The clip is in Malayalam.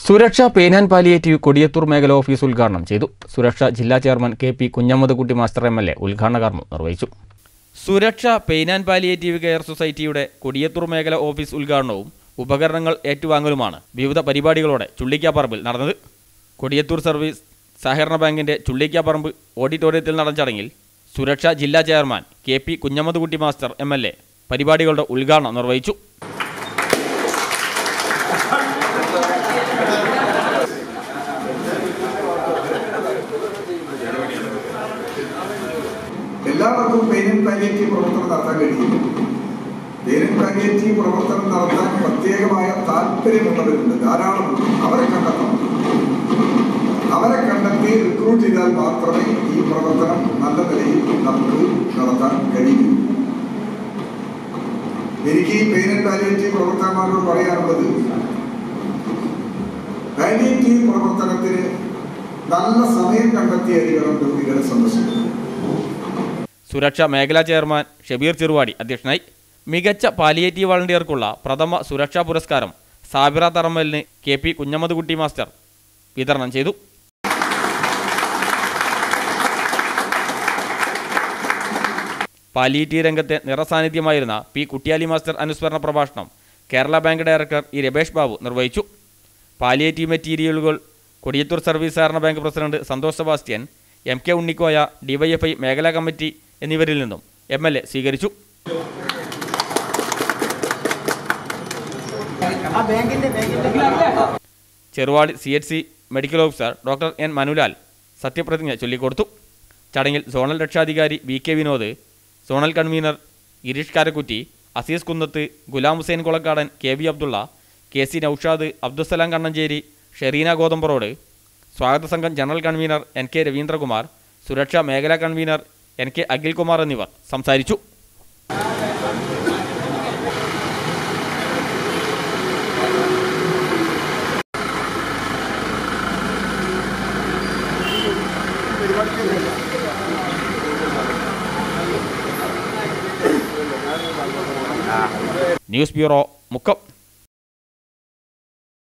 സുരക്ഷ പേനാൻ പാലിയേറ്റീവ് കൊടിയത്തൂർ മേഖല ഓഫീസ് ഉദ്ഘാടനം ചെയ്തു സുരക്ഷ ജില്ലാ chairman K P Kunhammadkutty master M L A ഉദ്ഘാടന കർമ്മം നിർവഹിച്ചു സുരക്ഷ പെയിൻ പാലിയേറ്റീവ് കെയർ സൊസൈറ്റിയുടെ കൊടിയത്തൂർ മേഖല ഓഫീസ് ഉദ്ഘാടനവും ഉപകരണങ്ങൾ ഏറ്റുവാങ്ങലുമാണ് വിവിധ പരിപാടികളോടെ ചുള്ളിക്കാപ്പറമ്പിൽ നടന്നത് കൊടിയത്തൂർ സർവീസ് സഹകരണ ബാങ്കിന്റെ ചുള്ളിക്കാപ്പറമ്പ് ഓഡിറ്റോറിയത്തിൽ നടന്ന ചടങ്ങിൽ സുരക്ഷ ജില്ലാ chairman K P Kunhammadkutty master M L A പരിപാടികളുടെ ഉദ്ഘാടനം നിർവഹിച്ചു എല്ലാവർക്കും പെയിൻ പാലിയേറ്റീവ് പ്രവർത്തനം നടത്താൻ കഴിയില്ല പെയിൻ പാലിയേറ്റീവ് പ്രവർത്തനം നടത്താൻ പ്രത്യേകമായ താല്പര്യമുള്ളവരുണ്ട് ധാരാളമുണ്ട് അവരെ കണ്ടെത്തണം അവരെ കണ്ടെത്തി റിക്രൂട്ട് ചെയ്താൽ മാത്രമേ ഈ പ്രവർത്തനം നല്ല നിലയിൽ നമുക്ക് നടത്താൻ കഴിയൂ എനിക്ക് ഈ പെയിൻ ആൻഡ് പാലിയേറ്റീവ് പ്രവർത്തകന്മാരോട് പറയാനുള്ളത് പാലിയേറ്റീവ് പ്രവർത്തനത്തിന് നല്ല സമയം കണ്ടെത്തിയായിരിക്കണം രോഗികളെ സന്ദർശിക്കുന്നത് സുരക്ഷ മേഖലാ ചെയർമാൻ ഷബീർ ചെറുവാടി അധ്യക്ഷനായി മികച്ച പാലിയേറ്റീവ് വളണ്ടിയർക്കുള്ള പ്രഥമ സുരക്ഷാ പുരസ്കാരം സാബിറ തറമ്മലിന് കെ പി കുഞ്ഞമ്മദ്കുട്ടി മാസ്റ്റർ വിതരണം ചെയ്തു പാലിയേറ്റീവ് രംഗത്തെ നിറസാന്നിധ്യമായിരുന്ന പി കുട്ടിയാലി മാസ്റ്റർ അനുസ്മരണ പ്രഭാഷണം Kerala bank director E Ramesh Babu നിർവഹിച്ചു പാലിയേറ്റീവ് മെറ്റീരിയലുകൾ കൊടിയത്തൂർ സർവീസ് സഹകരണ bank president Santhosh Sebastian M K Unnikoya DYFI മേഖലാ കമ്മിറ്റി എന്നിവരിൽ നിന്നും എം എൽ എ സ്വീകരിച്ചു Cheruvadi C H C medical officer doctor N Manulal സത്യപ്രതിജ്ഞ ചൊല്ലിക്കൊടുത്തു ചടങ്ങിൽ സോണൽ രക്ഷാധികാരി V K Vinod zonal convener Gireesh Karakkutty Azeez Kunnath Gulam Hussain Kolakkadan K V Abdulla K C Noushad Abdussalam Kannanchery Shereena Gothambaroad സ്വാഗത സംഘം general convener N K Raveendrakumar സുരക്ഷാ മേഖലാ കൺവീനർ എൻ കെ അഖിൽകുമാർ എന്നിവർ സംസാരിച്ചു ന്യൂസ് ബ്യൂറോ മുക്കം